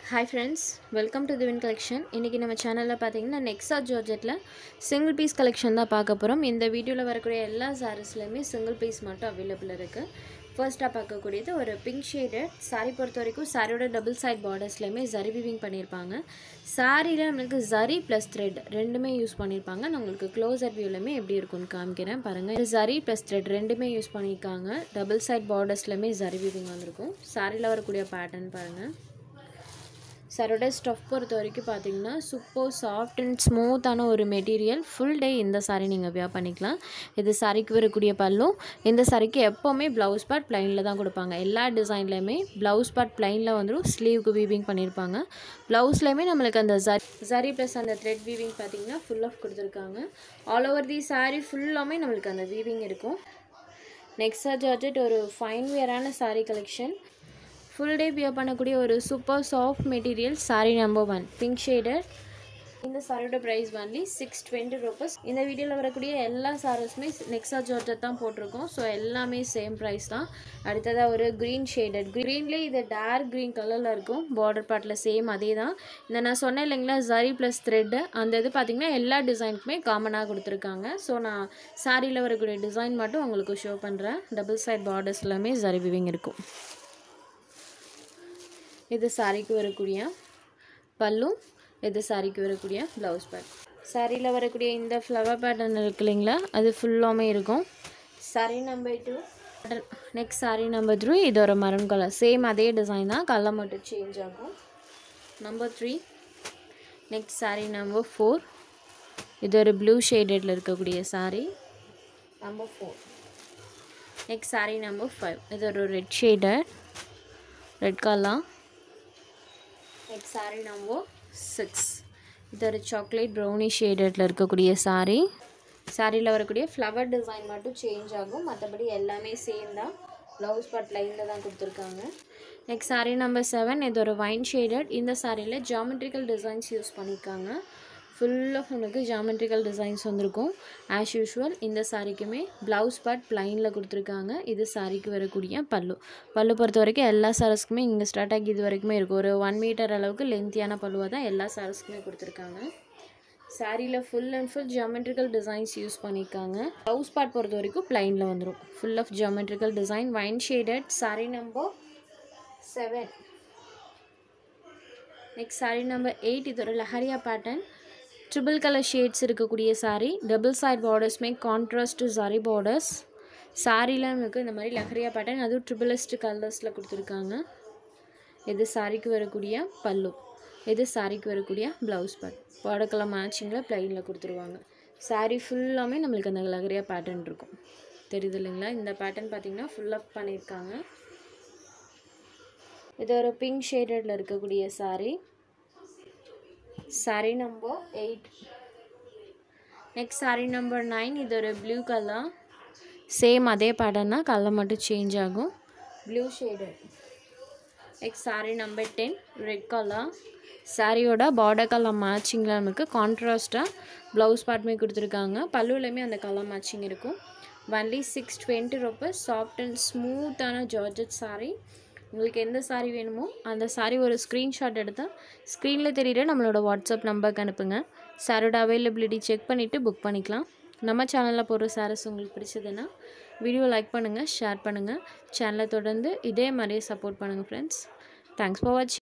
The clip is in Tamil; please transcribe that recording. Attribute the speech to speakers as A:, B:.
A: hi friends welcome to Thivin collection இன்றைக்கி நம்ம சேனலில் பார்த்தீங்கன்னா நெக்ஸா ஜார்ஜெட்டில் சிங்கிள் பீஸ் கலெக்ஷன் தான் பார்க்க போகிறோம் இந்த வீடியோவில் வரக்கூடிய எல்லா சாரீஸ்லையுமே சிங்கிள் பீஸ் மட்டும் அவைலபிள் இருக்குது ஃபர்ஸ்ட்டாக பார்க்கக்கூடியது ஒரு பிங்க் ஷேடட் சாரீ பொறுத்த வரைக்கும் சாரியோட டபுள் சைட் பார்டர்ஸ்லையுமே ஜரி வீவிங் பண்ணியிருப்பாங்க சாரியில் நம்மளுக்கு ஜரி ப்ளஸ் த்ரெட் ரெண்டுமே யூஸ் பண்ணியிருப்பாங்க நான் உங்களுக்கு க்ளோசர் வியூலையுமே எப்படி இருக்கும்னு காமிக்கிறேன் பாருங்கள் இது ஜரி ப்ளஸ் த்ரெட் ரெண்டுமே யூஸ் பண்ணியிருக்காங்க டபுள் சைட் பார்டர்ஸ்லையுமே ஜரி வீவிங் வந்திருக்கும் சாரியில் வரக்கூடிய பேட்டர்ன் பாருங்கள் சரோட ஸ்டஃப் பொறுத்த வரைக்கும் பார்த்தீங்கன்னா சூப்பர் சாஃப்ட் அண்ட் ஸ்மூத்தான ஒரு மெட்டீரியல் ஃபுல் டே இந்த சாரீ நீங்கள் வியா பண்ணிக்கலாம் இது சாரிக்கு வரக்கூடிய பல்லும் இந்த சாரிக்கு எப்போவுமே ப்ளவுஸ் பார்ட் ப்ளைனில் தான் கொடுப்பாங்க எல்லா டிசைன்லையுமே ப்ளவுஸ் பார்ட் ப்ளைனில் வந்துடும் ஸ்லீவுக்கு வீவிங் பண்ணியிருப்பாங்க ப்ளவுஸ்லையுமே நம்மளுக்கு அந்த ஜரி ஜரி ப்ளஸ் அந்த த்ரெட் வீவிங் பார்த்தீங்கன்னா ஃபுல் ஆஃப் கொடுத்துருக்காங்க ஆல் ஓவர் தி சாரீ ஃபுல்லாமே நம்மளுக்கு அந்த வீவிங் இருக்கும் நெக்ஸ்ட் ஜார்ஜெட் ஒரு ஃபைன் வியரான sari collection full day wear பண்ணக்கூடிய ஒரு super soft material sari number one pink ஷேடர் இந்த சாரியோட price only six twenty rupees இந்த வீடியோவில் வரக்கூடிய எல்லா சாரீஸுமே நெக்ஸா ஜார்ஜர் தான் போட்டிருக்கோம் ஸோ எல்லாமே சேம் ப்ரைஸ் தான் அடுத்ததாக ஒரு க்ரீன் ஷேடட் க்ரீன்லேயே இது டார்க் க்ரீன் கலரில் இருக்கும் பார்டர் பார்ட்டில் சேம் அதே தான் இந்த நான் சொன்னேன் இல்லைங்களா ஜரி ப்ளஸ் த்ரெட்டு அந்த இது பார்த்திங்கன்னா எல்லா டிசைனுக்குமே காமனாக கொடுத்துருக்காங்க ஸோ நான் சாரியில் வரக்கூடிய டிசைன் மட்டும் உங்களுக்கு ஷோ பண்ணுறேன் டபுள் சைட் பார்டர்ஸ் எல்லாமே ஜரி விவிங் இருக்கும் இது சாரிக்கு வரக்கூடிய பல்லும் இது சாரிக்கு வரக்கூடிய ப்ளவுஸ் பேட் சாரியில் வரக்கூடிய இந்த ஃப்ளவர் பேட்டர்ன் இருக்கு இல்லைங்களா அது ஃபுல்லாமே இருக்கும் sari number two next sari number three இது ஒரு மரம் கலர் சேம் அதே டிசைன் தான் கலர் மட்டும் சேஞ்ச் ஆகும் number three next sari number four இது ஒரு ப்ளூ ஷேடடில் இருக்கக்கூடிய sari number four next sari number five இது ஒரு ரெட் ஷேடர் red colour next sari number six இது ஒரு சாக்லேட் ப்ரௌனி ஷேடடில் இருக்கக்கூடிய சாரீ சாரியில் வரக்கூடிய ஃப்ளவர் டிசைன் மட்டும் சேஞ்ச் ஆகும் மற்றபடி எல்லாமே சேம் தான் ப்ளவுஸ் பார்ட் லைனில் தான் கொடுத்துருக்காங்க நெக்ஸ்ட் சாரீ நம்பர் செவன் இது ஒரு வைன் ஷேடட் இந்த சாரியில் ஜாமெட்ரிக்கல் டிசைன்ஸ் யூஸ் பண்ணியிருக்காங்க ஃபுல்லாக உங்களுக்கு ஜாமெட்ரிக்கல் டிசைன்ஸ் வந்திருக்கும் ஆஸ் யூஷுவல் இந்த சாரிக்குமே ப்ளவுஸ் பார்ட் ப்ளைனில் கொடுத்துருக்காங்க இது சாரிக்கு வரக்கூடிய பல்லு பல்லு பொறுத்த வரைக்கும் எல்லா சாரஸ்க்குமே இங்கே ஸ்டார்ட் ஆகி இது வரைக்குமே இருக்கும் ஒரு ஒன் மீட்டர் அளவுக்கு லென்த்தியான பல்லுவாக தான் எல்லா சாரஸ்க்குமே கொடுத்துருக்காங்க சாரியில் full and full geometrical designs use பண்ணியிருக்காங்க ப்ளவுஸ் பார்ட் பொறுத்த வரைக்கும் ப்ளைனில் வந்துடும் full of geometrical design wine shaded sari number seven next sari number eight இது ஒரு lahariya pattern triple colour shades இருக்கக்கூடிய சாரீ டபுள் சைட் பார்டர்ஸ்மே கான்ட்ராஸ்ட் சாரி பார்டர்ஸ் சாரியில் நமக்கு இந்த மாதிரி லஹரியா பேட்டர்ன் அதுவும் ட்ரிபிளஸ்ட் கலர்ஸில் கொடுத்துருக்காங்க இது சாரிக்கு வரக்கூடிய பல்லு இது சாரிக்கு வரக்கூடிய ப்ளவுஸ் பார்ட் பார்டர் கலர் மேட்சிங்கில் ப்ளைனில் கொடுத்துருவாங்க சாரீ ஃபுல்லாமே நம்மளுக்கு அந்த லஹரியா பேட்டர்ன் இருக்கும் தெரியுது இல்லைங்களா இந்த பேட்டர்ன் பார்த்திங்கன்னா ஃபுல்லப் பண்ணியிருக்காங்க இது ஒரு பிங்க் ஷேடடில் இருக்கக்கூடிய sari sari number eight next sari number nine இது ஒரு ப்ளூ கலர் சேம் அதே பேட்டர்ன் தான் கலர் மட்டும் சேஞ்ச் ஆகும் blue shade next sari number ten red colour சாரியோட பார்டர் கலர் மேட்சிங்கில் நமக்கு கான்ட்ராஸ்ட்டாக ப்ளவுஸ் பார்ட்டுமே கொடுத்துருக்காங்க பல்லுலையுமே அந்த கலர் மேட்சிங் இருக்கும் only six twenty rupees soft and ஸ்மூத்தான ஜார்ஜட் சாரீ உங்களுக்கு எந்த சாரீ வேணுமோ அந்த சாரீ ஒரு ஸ்க்ரீன்ஷாட் எடுத்தால் ஸ்க்ரீனில் தெரியுற நம்மளோட வாட்ஸ்அப் நம்பருக்கு அனுப்புங்க சாரோட அவைலபிலிட்டி செக் பண்ணிவிட்டு புக் பண்ணிக்கலாம் நம்ம சேனலில் போடுற சாரீஸ் உங்களுக்கு பிடிச்சதுன்னா வீடியோ லைக் பண்ணுங்கள் ஷேர் பண்ணுங்கள் சேனலை தொடர்ந்து இதே மாதிரியே சப்போர்ட் பண்ணுங்கள் ஃப்ரெண்ட்ஸ் தேங்க்ஸ் ஃபார் வாட்சிங்